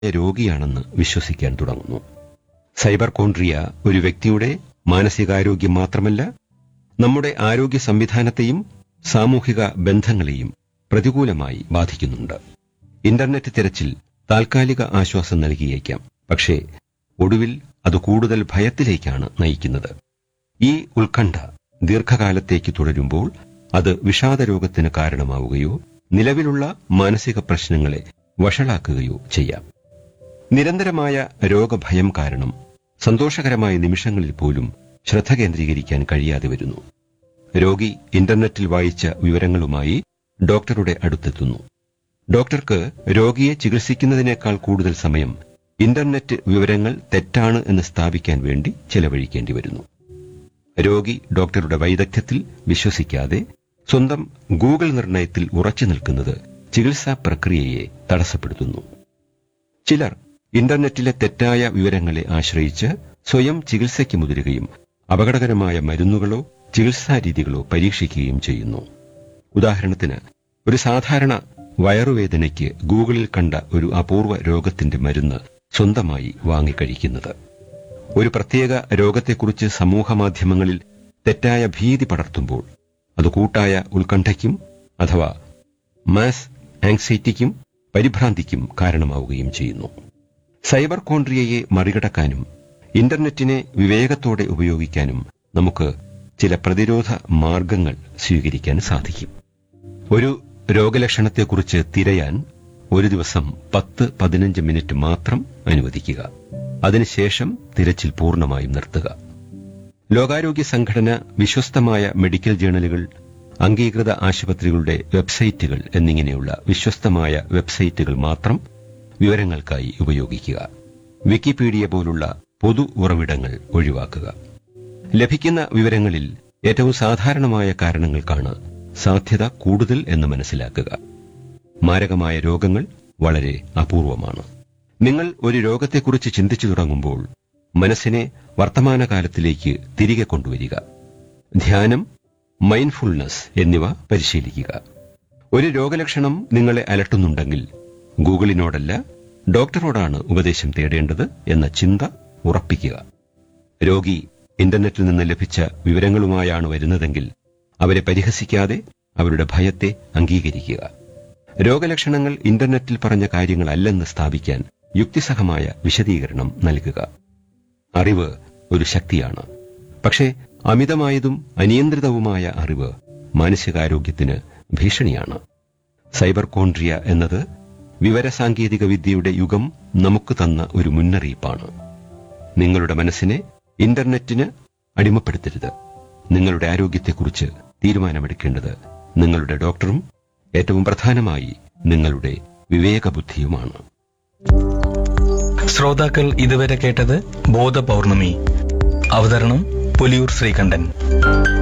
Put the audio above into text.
രോഗിയാണെന്ന് വിശ്വസിക്കാൻ തുടങ്ങുന്നു സൈബർ കോൺട്രിയ ഒരു വ്യക്തിയുടെ മാനസികാരോഗ്യം മാത്രമല്ല നമ്മുടെ ആരോഗ്യ സംവിധാനത്തെയും സാമൂഹിക ബന്ധങ്ങളെയും പ്രതികൂലമായി ബാധിക്കുന്നുണ്ട് ഇന്റർനെറ്റ് തിരച്ചിൽ താൽക്കാലിക ആശ്വാസം നൽകിയേക്കാം പക്ഷേ ഒടുവിൽ അത് കൂടുതൽ ഭയത്തിലേക്കാണ് നയിക്കുന്നത് ഈ ഉത്കണ്ഠ ദീർഘകാലത്തേക്ക് തുടരുമ്പോൾ അത് വിഷാദരോഗത്തിന് കാരണമാവുകയോ നിലവിലുള്ള മാനസിക പ്രശ്നങ്ങളെ വഷളാക്കുകയോ ചെയ്യാം നിരന്തരമായ രോഗഭയം കാരണം സന്തോഷകരമായ നിമിഷങ്ങളിൽ പോലും ശ്രദ്ധ കേന്ദ്രീകരിക്കാൻ കഴിയാതെ വരുന്നു രോഗി ഇന്റർനെറ്റിൽ വായിച്ച വിവരങ്ങളുമായി ഡോക്ടറുടെ അടുത്തെത്തുന്നു ഡോക്ടർക്ക് രോഗിയെ ചികിത്സിക്കുന്നതിനേക്കാൾ കൂടുതൽ സമയം ഇന്റർനെറ്റ് വിവരങ്ങൾ തെറ്റാണ് എന്ന് സ്ഥാപിക്കാൻ വേണ്ടി ചെലവഴിക്കേണ്ടി വരുന്നു രോഗി ഡോക്ടറുടെ വൈദഗ്ധ്യത്തിൽ വിശ്വസിക്കാതെ സ്വന്തം ഗൂഗിൾ നിർണയത്തിൽ ഉറച്ചു നിൽക്കുന്നത് ചികിത്സാ പ്രക്രിയയെ തടസ്സപ്പെടുത്തുന്നു ചിലർ ഇന്റർനെറ്റിലെ തെറ്റായ വിവരങ്ങളെ ആശ്രയിച്ച് സ്വയം ചികിത്സയ്ക്ക് മുതിരുകയും അപകടകരമായ മരുന്നുകളോ ചികിത്സാ രീതികളോ പരീക്ഷിക്കുകയും ചെയ്യുന്നു ഉദാഹരണത്തിന് ഒരു സാധാരണ വയറുവേദനയ്ക്ക് ഗൂഗിളിൽ കണ്ട ഒരു അപൂർവ രോഗത്തിന്റെ മരുന്ന് സ്വന്തമായി വാങ്ങിക്കഴിക്കുന്നത് ഒരു പ്രത്യേക രോഗത്തെക്കുറിച്ച് സമൂഹമാധ്യമങ്ങളിൽ തെറ്റായ ഭീതി പടർത്തുമ്പോൾ അത് കൂട്ടായ ഉത്കണ്ഠയ്ക്കും അഥവാ മാസ് ആങ്സൈറ്റിക്കും പരിഭ്രാന്തിക്കും കാരണമാവുകയും ചെയ്യുന്നു സൈബർ കോൺട്രിയയെ മറികടക്കാനും ഇന്റർനെറ്റിനെ വിവേകത്തോടെ ഉപയോഗിക്കാനും നമുക്ക് ചില പ്രതിരോധ മാർഗങ്ങൾ സ്വീകരിക്കാൻ സാധിക്കും ഒരു രോഗലക്ഷണത്തെക്കുറിച്ച് തിരയാൻ ഒരു ദിവസം പത്ത് പതിനഞ്ച് മിനിറ്റ് മാത്രം അനുവദിക്കുക അതിനുശേഷം തിരച്ചിൽ പൂർണ്ണമായും നിർത്തുക ലോകാരോഗ്യ സംഘടന വിശ്വസ്തമായ മെഡിക്കൽ ജേണലുകൾ അംഗീകൃത ആശുപത്രികളുടെ വെബ്സൈറ്റുകൾ എന്നിങ്ങനെയുള്ള വിശ്വസ്തമായ വെബ്സൈറ്റുകൾ മാത്രം വിവരങ്ങൾക്കായി ഉപയോഗിക്കുക വിക്കിപീഡിയ പോലുള്ള പൊതു ഉറവിടങ്ങൾ ഒഴിവാക്കുക ലഭിക്കുന്ന വിവരങ്ങളിൽ ഏറ്റവും സാധാരണമായ കാരണങ്ങൾക്കാണ് സാധ്യത കൂടുതൽ എന്ന് മനസ്സിലാക്കുക മാരകമായ രോഗങ്ങൾ വളരെ അപൂർവമാണ് നിങ്ങൾ ഒരു രോഗത്തെക്കുറിച്ച് ചിന്തിച്ചു തുടങ്ങുമ്പോൾ മനസ്സിനെ വർത്തമാനകാലത്തിലേക്ക് തിരികെ കൊണ്ടുവരിക ധ്യാനം മൈൻഡ്ഫുൾനെസ് എന്നിവ പരിശീലിക്കുക ഒരു രോഗലക്ഷണം നിങ്ങളെ അലട്ടുന്നുണ്ടെങ്കിൽ ഗൂഗിളിനോടല്ല ഡോക്ടറോടാണ് ഉപദേശം തേടേണ്ടത് എന്ന ചിന്ത ഉറപ്പിക്കുക രോഗി ഇന്റർനെറ്റിൽ നിന്ന് ലഭിച്ച വിവരങ്ങളുമായാണ് വരുന്നതെങ്കിൽ അവരെ പരിഹസിക്കാതെ അവരുടെ ഭയത്തെ അംഗീകരിക്കുക രോഗലക്ഷണങ്ങൾ ഇന്റർനെറ്റിൽ പറഞ്ഞ കാര്യങ്ങളല്ലെന്ന് സ്ഥാപിക്കാൻ യുക്തിസഹമായ വിശദീകരണം നൽകുക അറിവ് ഒരു ശക്തിയാണ് പക്ഷേ അമിതമായതും അനിയന്ത്രിതവുമായ അറിവ് മാനസികാരോഗ്യത്തിന് ഭീഷണിയാണ് സൈബർ കോൺട്രിയ എന്നത് വിവരസാങ്കേതിക വിദ്യയുടെ യുഗം നമുക്ക് തന്ന ഒരു മുന്നറിയിപ്പാണ് നിങ്ങളുടെ മനസ്സിനെ ഇന്റർനെറ്റിന് അടിമപ്പെടുത്തരുത് നിങ്ങളുടെ ആരോഗ്യത്തെക്കുറിച്ച് തീരുമാനമെടുക്കേണ്ടത് നിങ്ങളുടെ ഡോക്ടറും ഏറ്റവും പ്രധാനമായി നിങ്ങളുടെ വിവേകബുദ്ധിയുമാണ് ശ്രോതാക്കൾ ഇതുവരെ കേട്ടത് ബോധപൗർണമി അവതരണം പുലിയൂർ ശ്രീകണ്ഠൻ